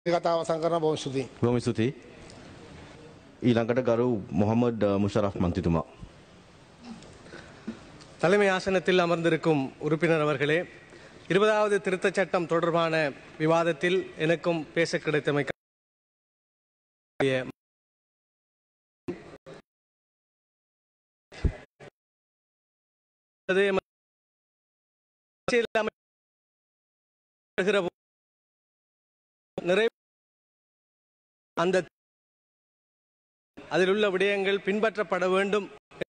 කතාව සංකරන බොහොම ස්තුතියි. බොහොම ස්තුතියි. ඊළඟට ගරු මොහමඩ් මුෂරෆ් මන්ත්‍රීතුමා. தலைமை ஆசனத்தில் அமர்ந்திருக்கும் உறுப்பினர் அவர்களே இருபதாவது திருத்தச் சட்டம் தொடர்பான விவாதத்தில் எனக்கும் பேச கிடைத்தமை நிறைவு அந்த அதில் உள்ள விடயங்கள் பின்பற்றப்பட வேண்டும்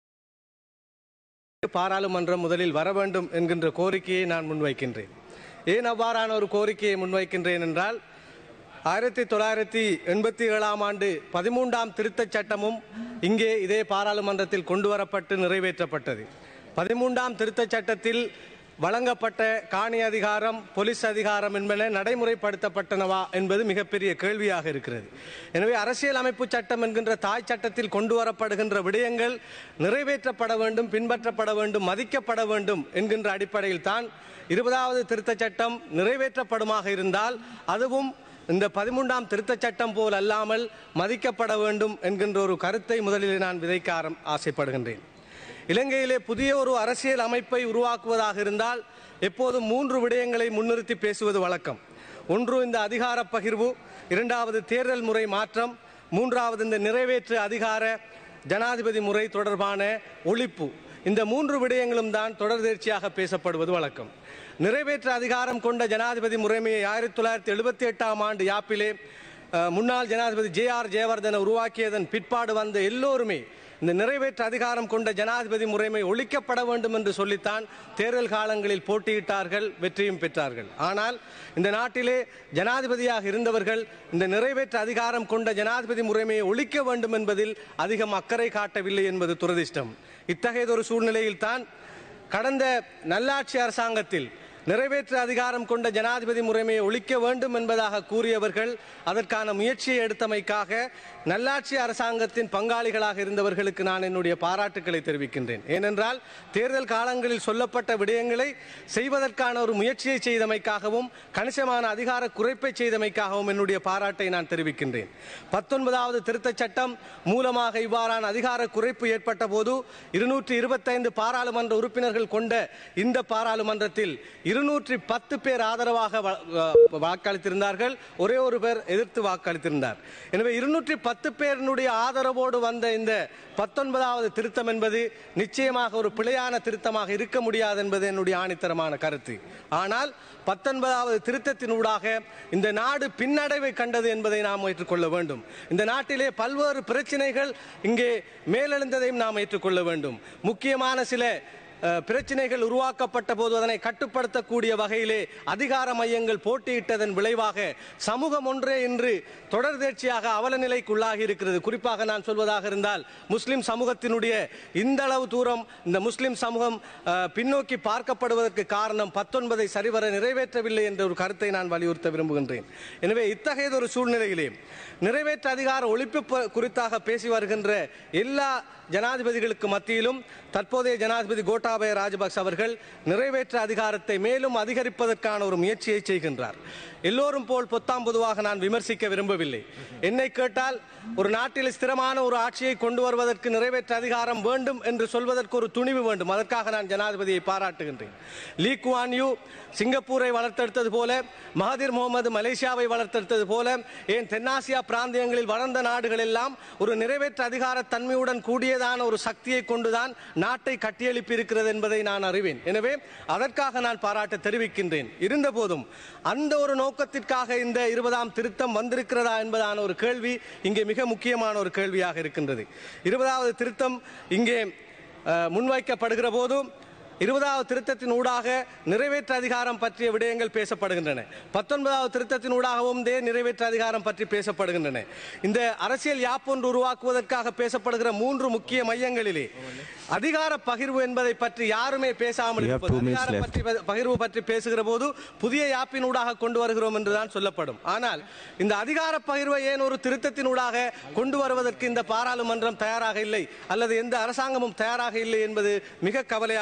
பாராளுமன்றம் முதலில் வர வேண்டும் என்கின்ற கோரிக்கையை நான் முன்வைக்கின்றேன் ஏன் அவ்வாறான ஒரு கோரிக்கையை முன்வைக்கின்றேன் என்றால் ஆயிரத்தி தொள்ளாயிரத்தி எண்பத்தி ஏழாம் ஆண்டு பதிமூன்றாம் திருத்தச் சட்டமும் இங்கே இதே பாராளுமன்றத்தில் கொண்டு வரப்பட்டு நிறைவேற்றப்பட்டது பதிமூன்றாம் திருத்தச் சட்டத்தில் வழங்கப்பட்ட காணி அதிகாரம் போலீஸ் அதிகாரம் என்பன நடைமுறைப்படுத்தப்பட்டனவா என்பது மிகப்பெரிய கேள்வியாக இருக்கிறது எனவே அரசியல் அமைப்பு சட்டம் என்கின்ற தாய் சட்டத்தில் கொண்டு வரப்படுகின்ற விடயங்கள் நிறைவேற்றப்பட வேண்டும் பின்பற்றப்பட வேண்டும் மதிக்கப்பட வேண்டும் என்கின்ற அடிப்படையில் தான் இருபதாவது திருத்தச் சட்டம் நிறைவேற்றப்படுமாக இருந்தால் அதுவும் இந்த பதிமூன்றாம் திருத்தச் சட்டம் போல் அல்லாமல் மதிக்கப்பட வேண்டும் என்கின்ற ஒரு கருத்தை முதலில் நான் விதைக்க ஆரம் ஆசைப்படுகின்றேன் இலங்கையிலே புதிய ஒரு அரசியல் அமைப்பை உருவாக்குவதாக இருந்தால் எப்போதும் மூன்று விடயங்களை முன்னிறுத்தி பேசுவது வழக்கம் ஒன்று இந்த அதிகார பகிர்வு இரண்டாவது தேர்தல் முறை மாற்றம் மூன்றாவது இந்த நிறைவேற்று அதிகார ஜனாதிபதி முறை தொடர்பான ஒழிப்பு இந்த மூன்று விடயங்களும் தான் தொடர்தேர்ச்சியாக பேசப்படுவது வழக்கம் நிறைவேற்று அதிகாரம் கொண்ட ஜனாதிபதி முறைமையை ஆயிரத்தி தொள்ளாயிரத்தி எழுபத்தி எட்டாம் ஆண்டு யாப்பிலே அஹ், முன்னாள் ஜனாதிபதி ஜே ஆர் ஜெயவர்தன உருவாக்கியதன் பிற்பாடு வந்த எல்லோருமே இந்த நிறைவேற்று அதிகாரம் கொண்ட ஜனாதிபதி முறைமை ஒழிக்கப்பட வேண்டும் என்று சொல்லித்தான் தேர்தல் காலங்களில் போட்டியிட்டார்கள் வெற்றியும் பெற்றார்கள் ஆனால் இந்த நாட்டிலே ஜனாதிபதியாக இருந்தவர்கள் இந்த நிறைவேற்று அதிகாரம் கொண்ட ஜனாதிபதி முறைமையை ஒழிக்க வேண்டும் என்பதில் அதிகம் அக்கறை காட்டவில்லை என்பது துரதிர்ஷ்டம் இத்தகையதொரு சூழ்நிலையில் தான் கடந்த நல்லாட்சி அரசாங்கத்தில் நிறைவேற்று அதிகாரம் கொண்ட ஜனாதிபதி முறைமையை ஒழிக்க வேண்டும் என்பதாக கூறியவர்கள் அதற்கான முயற்சியை எடுத்தமைக்காக நல்லாட்சி அரசாங்கத்தின் பங்காளிகளாக இருந்தவர்களுக்கு நான் என்னுடைய பாராட்டுக்களை தெரிவிக்கின்றேன் ஏனென்றால் தேர்தல் காலங்களில் சொல்லப்பட்ட விடயங்களை செய்வதற்கான ஒரு முயற்சியை செய்தமைக்காகவும் கணிசமான அதிகார குறைப்பை செய்தமைக்காகவும் என்னுடைய பாராட்டை நான் தெரிவிக்கின்றேன் பத்தொன்பதாவது திருத்தச் சட்டம் மூலமாக இவ்வாறான அதிகார குறைப்பு ஏற்பட்ட போது இருநூற்றி இருபத்தைந்து பாராளுமன்ற உறுப்பினர்கள் கொண்ட இந்த பாராளுமன்றத்தில் இருநூற்றி பத்து பேர் ஆதரவாக வா- வா- வாக்களித்திருந்தார்கள் ஒரே ஒரு பேர் எதிர்த்து வாக்களித்திருந்தார் எனவே இருநூற்றி பத்து பேரினுடைய ஆதரவோடு வந்த இந்த பத்தொன்பதாவது திருத்தம் என்பது நிச்சயமாக ஒரு பிழையான திருத்தமாக இருக்க முடியாது என்பது என்னுடைய ஆணித்தரமான கருத்து ஆனால் பத்தொன்பதாவது திருத்தத்தினூடாக இந்த நாடு பின்னடைவை கண்டது என்பதை நாம் ஏற்றுக்கொள்ள வேண்டும் இந்த நாட்டிலே பல்வேறு பிரச்சனைகள் இங்கே மேலெழுந்ததையும் நாம் ஏற்றுக்கொள்ள வேண்டும் முக்கியமான சில அஹ், பிரச்சனைகள் உருவாக்கப்பட்ட போது அதனை கட்டுப்படுத்தக்கூடிய வகையிலே அதிகார மையங்கள் போட்டியிட்டதன் விளைவாக சமூகம் ஒன்றே இன்று தொடர்தேர்ச்சியாக அவல நிலைக்குள்ளாகி இருக்கிறது குறிப்பாக நான் சொல்வதாக இருந்தால் முஸ்லிம் சமூகத்தினுடைய இந்த அளவு தூரம் இந்த முஸ்லிம் சமூகம் அஹ், பின்னோக்கி பார்க்கப்படுவதற்கு காரணம் பத்தொன்பதை சரிவர நிறைவேற்றவில்லை என்ற ஒரு கருத்தை நான் வலியுறுத்த விரும்புகின்றேன் எனவே இத்தகையதொரு சூழ்நிலையிலே நிறைவேற்ற அதிகார ஒழிப்பு ப- குறித்தாக பேசி வருகின்ற எல்லா ஜனாதிபதிகளுக்கு மத்தியிலும் தற்போதைய ஜனாதிபதி கோட்டாபய ராஜபக்ச அவர்கள் நிறைவேற்ற அதிகாரத்தை மேலும் அதிகரிப்பதற்கான ஒரு முயற்சியை செய்கின்றார் எல்லோரும் போல் பொத்தாம் பொதுவாக நான் விமர்சிக்க விரும்பவில்லை என்னை கேட்டால் ஒரு நாட்டில் ஸ்திரமான ஒரு ஆட்சியை கொண்டு வருவதற்கு நிறைவேற்ற அதிகாரம் வேண்டும் என்று சொல்வதற்கு ஒரு துணிவு வேண்டும் அதற்காக நான் ஜனாதிபதியை பாராட்டுகின்றேன் லீ குவான் யூ சிங்கப்பூரை வளர்த்தெடுத்தது போல மகதிர் முகமது மலேசியாவை வளர்த்தெடுத்தது போல ஏன் தென்னாசியா பிராந்தியங்களில் வளர்ந்த நாடுகள் எல்லாம் ஒரு நிறைவேற்ற அதிகார தன்மையுடன் கூடியதான ஒரு சக்தியை கொண்டுதான் நாட்டை கட்டியெழுப்பி இருக்கிறது என்பதை நான் அறிவேன் எனவே அதற்காக நான் பாராட்ட தெரிவிக்கின்றேன் இருந்த போதும் அந்த ஒரு நோக்கத்திற்காக இந்த இருபதாம் திருத்தம் வந்திருக்கிறதா என்பதான ஒரு கேள்வி இங்கே மிக முக்கியமான ஒரு கேள்வியாக இருக்கின்றது இருபதாவது திருத்தம் இங்கே அஹ், முன்வைக்கப்படுகிற போது இருபதாவது திருத்தத்தின் ஊடாக நிறைவேற்ற அதிகாரம் பற்றிய விடயங்கள் பேசப்படுகின்றன பத்தொன்பதாவது திருத்தத்தின் ஊடாகவும் இதே நிறைவேற்ற அதிகாரம் பற்றி பேசப்படுகின்றன இந்த அரசியல் யாப்பொன்று உருவாக்குவதற்காக பேசப்படுகிற மூன்று முக்கிய மையங்களிலே அதிகார பகிர்வு என்பதை பற்றி யாருமே பேசாமல் You have இருப்பது two minutes அதிகாரம் left. பற்றி ப- பகிர்வு பற்றி பேசுகிற போது புதிய யாப்பினூடாக கொண்டு வருகிறோம் என்றுதான் சொல்லப்படும் ஆனால் இந்த அதிகார பகிர்வை ஏன் ஒரு திருத்தத்தினூடாக கொண்டு வருவதற்கு இந்த பாராளுமன்றம் தயாராக இல்லை அல்லது எந்த அரசாங்கமும் தயாராக இல்லை என்பது மிக கவலையாக இருக்கின்றது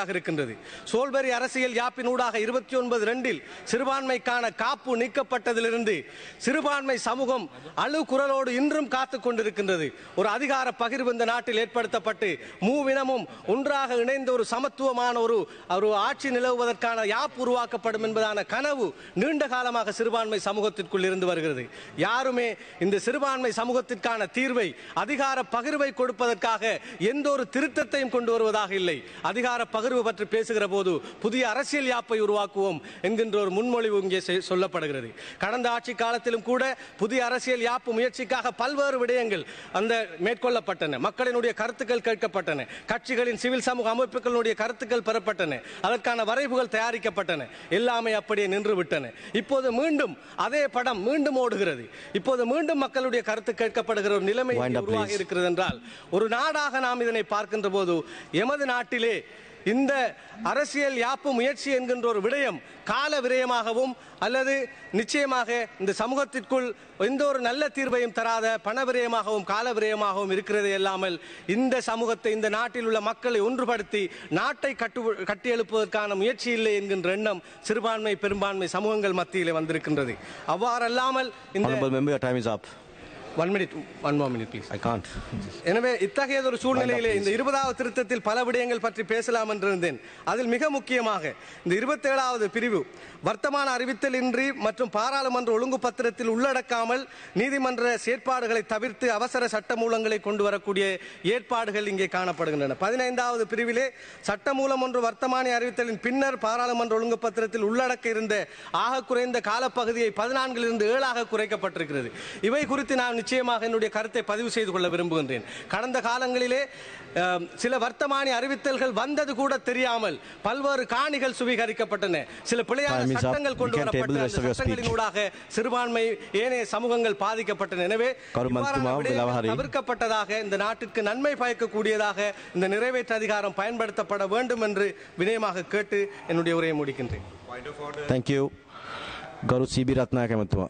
வருகிறது சோல்பரி அரசியல் யாப்பினூடாக இருபத்தி ஒன்பது ரெண்டில் சிறுபான்மைக்கான காப்பு நீக்கப்பட்டதிலிருந்து சிறுபான்மை சமூகம் அழு குரலோடு இன்றும் காத்துக் கொண்டிருக்கின்றது ஒரு அதிகார பகிர்வு இந்த நாட்டில் ஏற்படுத்தப்பட்டு மூவினமும் ஒன்றாக இணைந்த ஒரு சமத்துவமான ஒரு ஒரு ஆட்சி நிலவுவதற்கான யாப் உருவாக்கப்படும் என்பதான கனவு நீண்ட காலமாக சிறுபான்மை சமூகத்திற்குள் இருந்து வருகிறது யாருமே இந்த சிறுபான்மை சமூகத்திற்கான தீர்வை அதிகார பகிர்வை கொடுப்பதற்காக எந்த ஒரு திருத்தத்தையும் கொண்டு வருவதாக இல்லை அதிகார பகிர்வு பற்றி பேசுகிற போது புதிய அரசியல் யாப்பை உருவாக்குவோம் என்கின்ற ஒரு முன்மொழிவு இங்கே செ- சொல்லப்படுகிறது கடந்த ஆட்சி காலத்திலும் கூட புதிய அரசியல் யாப்பு முயற்சிக்காக பல்வேறு விடயங்கள் அந்த மேற்கொள்ளப்பட்டன மக்களினுடைய கருத்துக்கள் கேட்கப்பட்டன கட்சிகளின் சிவில் சமூக அமைப்புகளுடைய கருத்துக்கள் பெறப்பட்டன அதற்கான வரைவுகள் தயாரிக்கப்பட்டன எல்லாமே அப்படியே நின்று விட்டன இப்போது மீண்டும் அதே படம் மீண்டும் ஓடுகிறது இப்போது மீண்டும் மக்களுடைய கருத்து கேட்கப்படுகிற ஒரு நிலைமை Wind இங்கே up, உருவாகி please. இருக்கிறது என்றால் ஒரு நாடாக நாம் இதனை பார்க்கின்ற போது எமது நாட்டிலே இந்த அரசியல் யாப்பு முயற்சி என்கின்ற ஒரு விடயம் கால விரயமாகவும் அல்லது நிச்சயமாக இந்த சமூகத்திற்குள் எந்த ஒரு நல்ல தீர்வையும் தராத பண விரயமாகவும் கால விரயமாகவும் இருக்கிறதே இல்லாமல் இந்த சமூகத்தை இந்த நாட்டில் உள்ள மக்களை ஒன்றுபடுத்தி நாட்டை கட்டு கட்டியெழுப்புவதற்கான முயற்சி இல்லை என்கின்ற எண்ணம் சிறுபான்மை பெரும்பான்மை சமூகங்கள் மத்தியிலே வந்திருக்கின்றது அவ்வாறல்லாமல் இந்த Honorable member, your time is up. One minute one more minute please I can't. எனவே இத்தகையதொரு சூழ்நிலையிலே இந்த இருபதாவது திருத்தத்தில் பல விடயங்கள் பற்றி பேசலாம் என்றிருந்தேன் அதில் மிக முக்கியமாக இந்த இருபத்தேழாவது பிரிவு வர்த்தமான அறிவித்தல் இன்றி மற்றும் பாராளுமன்ற ஒழுங்கு பத்திரத்தில் உள்ளடக்காமல் நீதிமன்ற செயற்பாடுகளை தவிர்த்து அவசர சட்டமூலங்களை கொண்டு வரக்கூடிய ஏற்பாடுகள் இங்கே காணப்படுகின்றன பதினைந்தாவது பிரிவிலே சட்டமூலம் ஒன்று வர்த்தமானி அறிவித்தலின் பின்னர் பாராளுமன்ற ஒழுங்கு பத்திரத்தில் உள்ளடக்க இருந்த ஆக குறைந்த காலப்பகுதியை பதினான்கிலிருந்து ஏழாக குறைக்கப்பட்டிருக்கிறது இவை குறித்து நான் நிச்சயமாக என்னுடைய கருத்தை பதிவு செய்து கொள்ள விரும்புகின்றேன் கடந்த காலங்களிலே அஹ், சில வர்த்தமானி அறிவித்தல்கள் வந்தது கூட தெரியாமல் பல்வேறு காணிகள் சுவீகரிக்கப்பட்டன சில பிழையான Time is up. சட்டங்கள் கொண்டு You can table வரப்பட்ட the rest அந்த of your speech. சட்டங்களினூடாக சிறுபான்மை ஏனைய சமூகங்கள் பாதிக்கப்பட்டன எனவே கருமன் இவ்வாறான துமா, விடயங்கள் விலாவஹரி. தவிர்க்கப்பட்டதாக இந்த நாட்டிற்கு நன்மை பயக்கக்கூடியதாக இந்த நிறைவேற்று அதிகாரம் பயன்படுத்தப்பட வேண்டும் என்று வினயமாக கேட்டு என்னுடைய உரையை முடிக்கின்றேன் Thank you. Garu CB Ratnayaka Matwa.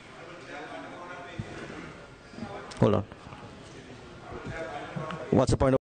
Hold on. What's the point of